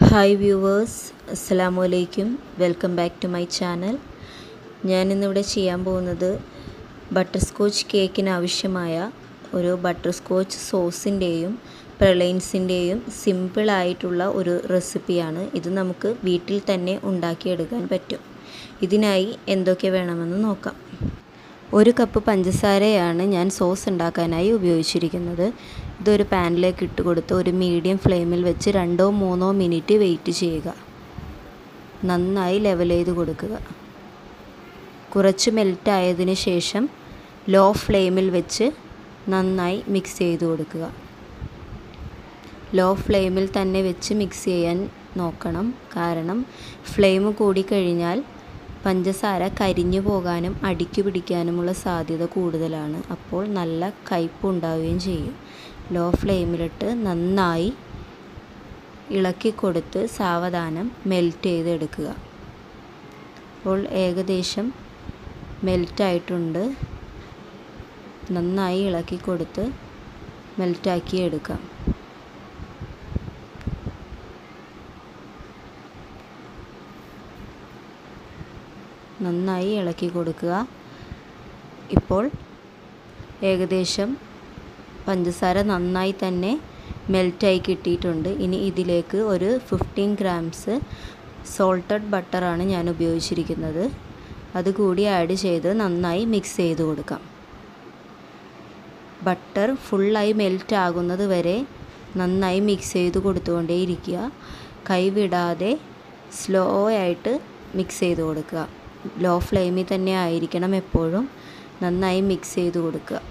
hi viewers അസ്സലാമു അലൈക്കും welcome back to my channel ഞാനിന്നിവിടെ ചെയ്യാൻ പോകുന്നത് ബട്ടർ സ്കോച്ച് കേക്കിന് ആവശ്യമായ ഒരു ബട്ടർ സ്കോച്ച് സോസിൻ്റെയും പ്രളൈൻസിൻ്റെയും സിമ്പിളായിട്ടുള്ള ഒരു റെസിപ്പിയാണ് ഇത് നമുക്ക് വീട്ടിൽ തന്നെ ഉണ്ടാക്കിയെടുക്കാൻ പറ്റും ഇതിനായി എന്തൊക്കെ വേണമെന്ന് നോക്കാം ഒരു കപ്പ് പഞ്ചസാരയാണ് ഞാൻ സോസ് ഉണ്ടാക്കാനായി ഉപയോഗിച്ചിരിക്കുന്നത് ഇതൊരു പാനിലേക്ക് ഇട്ട് കൊടുത്ത് ഒരു മീഡിയം ഫ്ലെയിമിൽ വെച്ച് രണ്ടോ മൂന്നോ മിനിറ്റ് വെയിറ്റ് ചെയ്യുക നന്നായി ലെവൽ ചെയ്ത് കൊടുക്കുക കുറച്ച് മെൽറ്റ് ആയതിനു ശേഷം ലോ ഫ്ലെയിമിൽ വെച്ച് നന്നായി മിക്സ് ചെയ്ത് കൊടുക്കുക ലോ ഫ്ലെയിമിൽ തന്നെ വെച്ച് മിക്സ് ചെയ്യാൻ നോക്കണം കാരണം ഫ്ലെയിം കൂടിക്കഴിഞ്ഞാൽ പഞ്ചസാര കരിഞ്ഞു പോകാനും അടിക്കു പിടിക്കാനുമുള്ള സാധ്യത കൂടുതലാണ് അപ്പോൾ നല്ല കയ്പ് ഉണ്ടാവുകയും ചെയ്യും ലോ ഫ്ലെയിമിലിട്ട് നന്നായി ഇളക്കി കൊടുത്ത് സാവധാനം മെൽറ്റ് ചെയ്തെടുക്കുക അപ്പോൾ ഏകദേശം മെൽറ്റായിട്ടുണ്ട് നന്നായി ഇളക്കി കൊടുത്ത് മെൽറ്റാക്കി എടുക്കാം നന്നായി ഇളക്കി കൊടുക്കുക ഇപ്പോൾ ഏകദേശം പഞ്ചസാര നന്നായി തന്നെ മെൽറ്റായി കിട്ടിയിട്ടുണ്ട് ഇനി ഇതിലേക്ക് ഒരു ഫിഫ്റ്റീൻ ഗ്രാംസ് സോൾട്ടഡ് ബട്ടറാണ് ഞാൻ ഉപയോഗിച്ചിരിക്കുന്നത് അതുകൂടി ആഡ് ചെയ്ത് നന്നായി മിക്സ് ചെയ്ത് കൊടുക്കാം ബട്ടർ ഫുള്ളായി മെൽറ്റ് ആകുന്നത് വരെ നന്നായി മിക്സ് ചെയ്ത് കൊടുത്തുകൊണ്ടേയിരിക്കുക കൈവിടാതെ സ്ലോ ആയിട്ട് മിക്സ് ചെയ്ത് കൊടുക്കുക ലോ ഫ്ലെയിമിൽ തന്നെ ആയിരിക്കണം എപ്പോഴും നന്നായി മിക്സ് ചെയ്ത് കൊടുക്കുക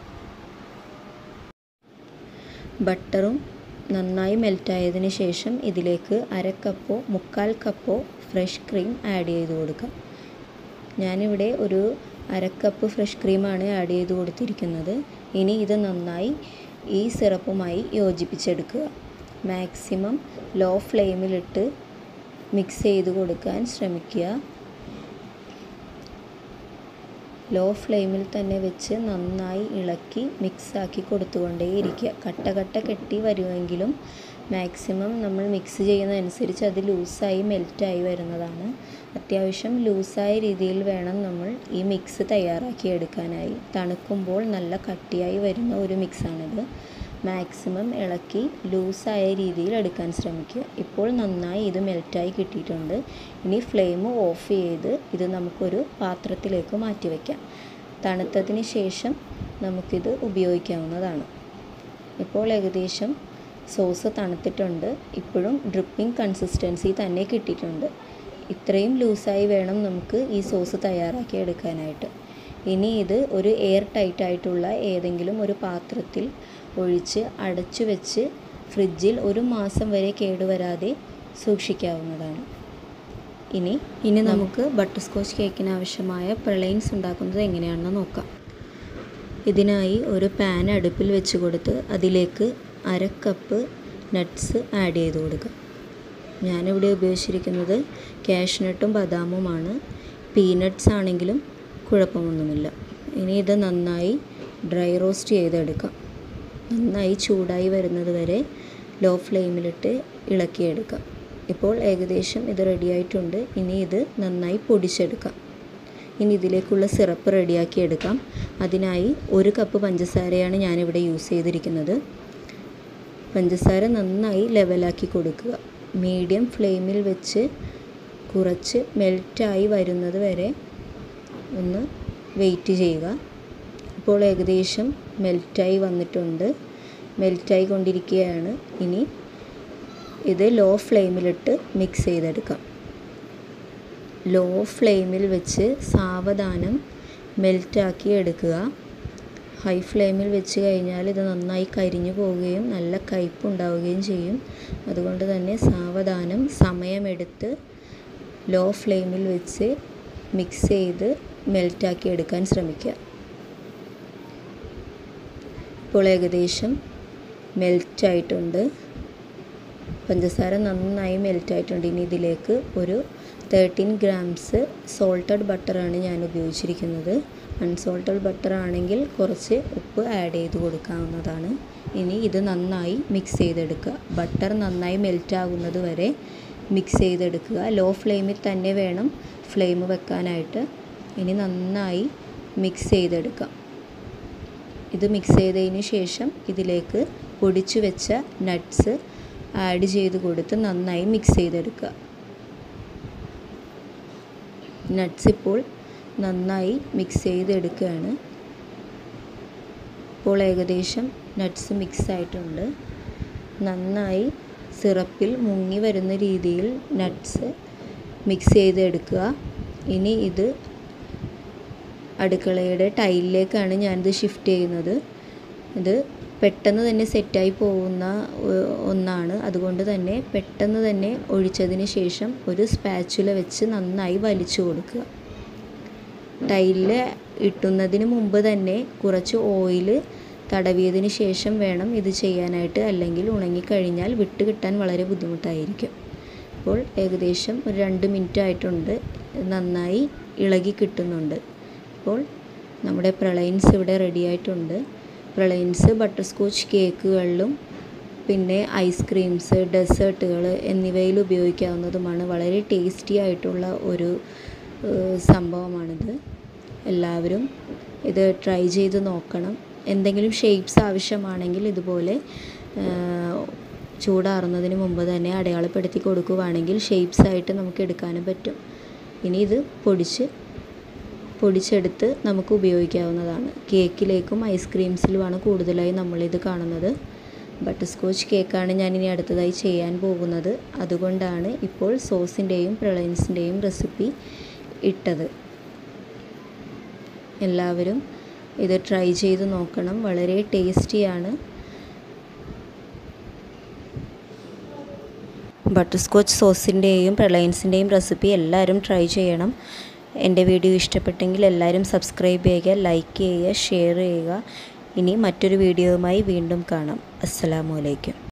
ബട്ടറും നന്നായി മെൽറ്റായതിന് ശേഷം ഇതിലേക്ക് അര കപ്പോ മുക്കാൽ കപ്പോ ഫ്രഷ് ക്രീം ആഡ് ചെയ്ത് കൊടുക്കാം ഞാനിവിടെ ഒരു അരക്കപ്പ് ഫ്രഷ് ക്രീമാണ് ആഡ് ചെയ്ത് കൊടുത്തിരിക്കുന്നത് ഇനി ഇത് നന്നായി ഈ സിറപ്പുമായി യോജിപ്പിച്ചെടുക്കുക മാക്സിമം ലോ ഫ്ലെയിമിലിട്ട് മിക്സ് ചെയ്ത് കൊടുക്കാൻ ശ്രമിക്കുക ലോ ഫ്ലെയിമിൽ തന്നെ വെച്ച് നന്നായി ഇളക്കി മിക്സാക്കി കൊടുത്തുകൊണ്ടേയിരിക്കുക കട്ട കട്ട കെട്ടി വരുമെങ്കിലും മാക്സിമം നമ്മൾ മിക്സ് ചെയ്യുന്നതനുസരിച്ച് അത് ലൂസായി മെൽറ്റായി വരുന്നതാണ് അത്യാവശ്യം ലൂസായ രീതിയിൽ വേണം നമ്മൾ ഈ മിക്സ് തയ്യാറാക്കി എടുക്കാനായി തണുക്കുമ്പോൾ നല്ല കട്ടിയായി വരുന്ന ഒരു മിക്സാണിത് മാക്സിമം ഇളക്കി ലൂസായ രീതിയിൽ എടുക്കാൻ ശ്രമിക്കുക ഇപ്പോൾ നന്നായി ഇത് മെൽറ്റായി കിട്ടിയിട്ടുണ്ട് ഇനി ഫ്ലെയിം ഓഫ് ചെയ്ത് ഇത് നമുക്കൊരു പാത്രത്തിലേക്ക് മാറ്റി വയ്ക്കാം തണുത്തതിന് ശേഷം നമുക്കിത് ഉപയോഗിക്കാവുന്നതാണ് ഇപ്പോൾ ഏകദേശം സോസ് തണുത്തിട്ടുണ്ട് ഇപ്പോഴും ഡ്രിപ്പിംഗ് കൺസിസ്റ്റൻസി തന്നെ കിട്ടിയിട്ടുണ്ട് ഇത്രയും ലൂസായി വേണം നമുക്ക് ഈ സോസ് തയ്യാറാക്കി എടുക്കാനായിട്ട് ഇനി ഇത് ഒരു എയർ ടൈറ്റ് ആയിട്ടുള്ള ഏതെങ്കിലും ഒരു പാത്രത്തിൽ ഒഴിച്ച് അടച്ചു വെച്ച് ഫ്രിഡ്ജിൽ ഒരു മാസം വരെ കേടുവരാതെ സൂക്ഷിക്കാവുന്നതാണ് ഇനി ഇനി നമുക്ക് ബട്ടർ സ്കോച്ച് കേക്കിന് ആവശ്യമായ പ്രളൈൻസ് ഉണ്ടാക്കുന്നത് എങ്ങനെയാണെന്ന് നോക്കാം ഇതിനായി ഒരു പാൻ അടുപ്പിൽ വെച്ച് കൊടുത്ത് അതിലേക്ക് അര കപ്പ് നട്ട്സ് ആഡ് ചെയ്ത് കൊടുക്കുക ഞാനിവിടെ ഉപയോഗിച്ചിരിക്കുന്നത് കാഷ്നട്ടും ബദാമുമാണ് പീനട്ട്സ് ആണെങ്കിലും കുഴപ്പമൊന്നുമില്ല ഇനി ഇത് നന്നായി ഡ്രൈ റോസ്റ്റ് ചെയ്തെടുക്കാം നന്നായി ചൂടായി വരുന്നത് വരെ ലോ ഫ്ലെയിമിലിട്ട് ഇളക്കിയെടുക്കാം ഇപ്പോൾ ഏകദേശം ഇത് റെഡിയായിട്ടുണ്ട് ഇനി ഇത് നന്നായി പൊടിച്ചെടുക്കാം ഇനി ഇതിലേക്കുള്ള സിറപ്പ് റെഡിയാക്കി എടുക്കാം അതിനായി ഒരു കപ്പ് പഞ്ചസാരയാണ് ഞാനിവിടെ യൂസ് ചെയ്തിരിക്കുന്നത് പഞ്ചസാര നന്നായി ലെവലാക്കി കൊടുക്കുക മീഡിയം ഫ്ലെയിമിൽ വെച്ച് കുറച്ച് മെൽറ്റായി വരുന്നത് വരെ ഒന്ന് വെയിറ്റ് ചെയ്യുക ഇപ്പോൾ ഏകദേശം മെൽറ്റായി വന്നിട്ടുണ്ട് മെൽറ്റായി കൊണ്ടിരിക്കുകയാണ് ഇനി ഇത് ലോ ഫ്ലെയിമിലിട്ട് മിക്സ് ചെയ്തെടുക്കാം ലോ ഫ്ലെയിമിൽ വെച്ച് സാവധാനം മെൽറ്റാക്കി എടുക്കുക ഹൈ ഫ്ലെയിമിൽ വെച്ച് കഴിഞ്ഞാൽ ഇത് നന്നായി കരിഞ്ഞു പോവുകയും നല്ല കയ്പ് ഉണ്ടാവുകയും ചെയ്യും അതുകൊണ്ട് തന്നെ സാവധാനം സമയമെടുത്ത് ലോ ഫ്ലെയിമിൽ വെച്ച് മിക്സ് ചെയ്ത് മെൽറ്റാക്കി എടുക്കാൻ ശ്രമിക്കുക ഇപ്പോൾ ഏകദേശം മെൽറ്റായിട്ടുണ്ട് പഞ്ചസാര നന്നായി മെൽറ്റായിട്ടുണ്ട് ഇനി ഇതിലേക്ക് ഒരു തേർട്ടീൻ ഗ്രാംസ് സോൾട്ടഡ് ബട്ടറാണ് ഞാൻ ഉപയോഗിച്ചിരിക്കുന്നത് അൺസോൾട്ടഡ് ബട്ടർ ആണെങ്കിൽ കുറച്ച് ഉപ്പ് ആഡ് ചെയ്ത് കൊടുക്കാവുന്നതാണ് ഇനി ഇത് നന്നായി മിക്സ് ചെയ്തെടുക്കുക ബട്ടർ നന്നായി മെൽറ്റ് ആകുന്നത് വരെ മിക്സ് ചെയ്തെടുക്കുക ലോ ഫ്ലെയിമിൽ തന്നെ വേണം ഫ്ലെയിം വെക്കാനായിട്ട് ഇനി നന്നായി മിക്സ് ചെയ്തെടുക്കാം ഇത് മിക്സ് ചെയ്തതിന് ശേഷം ഇതിലേക്ക് പൊടിച്ചു വെച്ച നട്ട്സ് ആഡ് ചെയ്ത് കൊടുത്ത് നന്നായി മിക്സ് ചെയ്തെടുക്കുക നട്ട്സ് ഇപ്പോൾ നന്നായി മിക്സ് ചെയ്തെടുക്കുകയാണ് ഇപ്പോൾ ഏകദേശം നട്ട്സ് മിക്സ് ആയിട്ടുണ്ട് നന്നായി സിറപ്പിൽ മുങ്ങി വരുന്ന രീതിയിൽ നട്ട്സ് മിക്സ് ചെയ്തെടുക്കുക ഇനി ഇത് അടുക്കളയുടെ ടൈലിലേക്കാണ് ഞാനിത് ഷിഫ്റ്റ് ചെയ്യുന്നത് ഇത് പെട്ടെന്ന് തന്നെ സെറ്റായി പോകുന്ന ഒന്നാണ് അതുകൊണ്ട് തന്നെ പെട്ടെന്ന് തന്നെ ഒഴിച്ചതിന് ശേഷം ഒരു സ്പാച്ചുല വെച്ച് നന്നായി വലിച്ചു കൊടുക്കുക ടൈലിൽ ഇട്ടുന്നതിന് മുമ്പ് തന്നെ കുറച്ച് ഓയിൽ തടവിയതിന് ശേഷം വേണം ഇത് ചെയ്യാനായിട്ട് അല്ലെങ്കിൽ ഉണങ്ങിക്കഴിഞ്ഞാൽ വിട്ട് കിട്ടാൻ വളരെ ബുദ്ധിമുട്ടായിരിക്കും അപ്പോൾ ഏകദേശം ഒരു രണ്ട് മിനിറ്റ് ആയിട്ടുണ്ട് നന്നായി ഇളകി കിട്ടുന്നുണ്ട് അപ്പോൾ നമ്മുടെ പ്രളയൻസ് ഇവിടെ റെഡി ആയിട്ടുണ്ട് പ്രളയൻസ് ബട്ടർ സ്കോച്ച് കേക്കുകളിലും പിന്നെ ഐസ്ക്രീംസ് ഡെസേർട്ടുകൾ എന്നിവയിൽ ഉപയോഗിക്കാവുന്നതുമാണ് വളരെ ടേസ്റ്റി ആയിട്ടുള്ള ഒരു സംഭവമാണിത് എല്ലാവരും ഇത് ട്രൈ ചെയ്ത് നോക്കണം എന്തെങ്കിലും ഷേപ്സ് ആവശ്യമാണെങ്കിൽ ഇതുപോലെ ചൂടാറുന്നതിന് മുമ്പ് തന്നെ അടയാളപ്പെടുത്തി കൊടുക്കുകയാണെങ്കിൽ ഷേപ്സ് ആയിട്ട് നമുക്ക് എടുക്കാനും പറ്റും ഇനി ഇത് പൊടിച്ച് പൊടിച്ചെടുത്ത് നമുക്ക് ഉപയോഗിക്കാവുന്നതാണ് കേക്കിലേക്കും ഐസ്ക്രീംസിലുമാണ് കൂടുതലായി നമ്മളിത് കാണുന്നത് ബട്ടർ സ്കോച്ച് കേക്കാണ് ഞാൻ ഇനി അടുത്തതായി ചെയ്യാൻ പോകുന്നത് അതുകൊണ്ടാണ് ഇപ്പോൾ സോസിൻ്റെയും പ്രളയൻസിൻ്റെയും റെസിപ്പി ഇട്ടത് എല്ലാവരും ഇത് ട്രൈ ചെയ്ത് നോക്കണം വളരെ ടേസ്റ്റിയാണ് ബട്ടർ സ്കോച്ച് സോസിൻ്റെയും പ്രളയൻസിൻ്റെയും റെസിപ്പി എല്ലാവരും ട്രൈ ചെയ്യണം എൻ്റെ വീഡിയോ ഇഷ്ടപ്പെട്ടെങ്കിൽ എല്ലാവരും സബ്സ്ക്രൈബ് ചെയ്യുക ലൈക്ക് ചെയ്യുക ഷെയർ ചെയ്യുക ഇനി മറ്റൊരു വീഡിയോയുമായി വീണ്ടും കാണാം അസ്സലാമു അലൈക്കും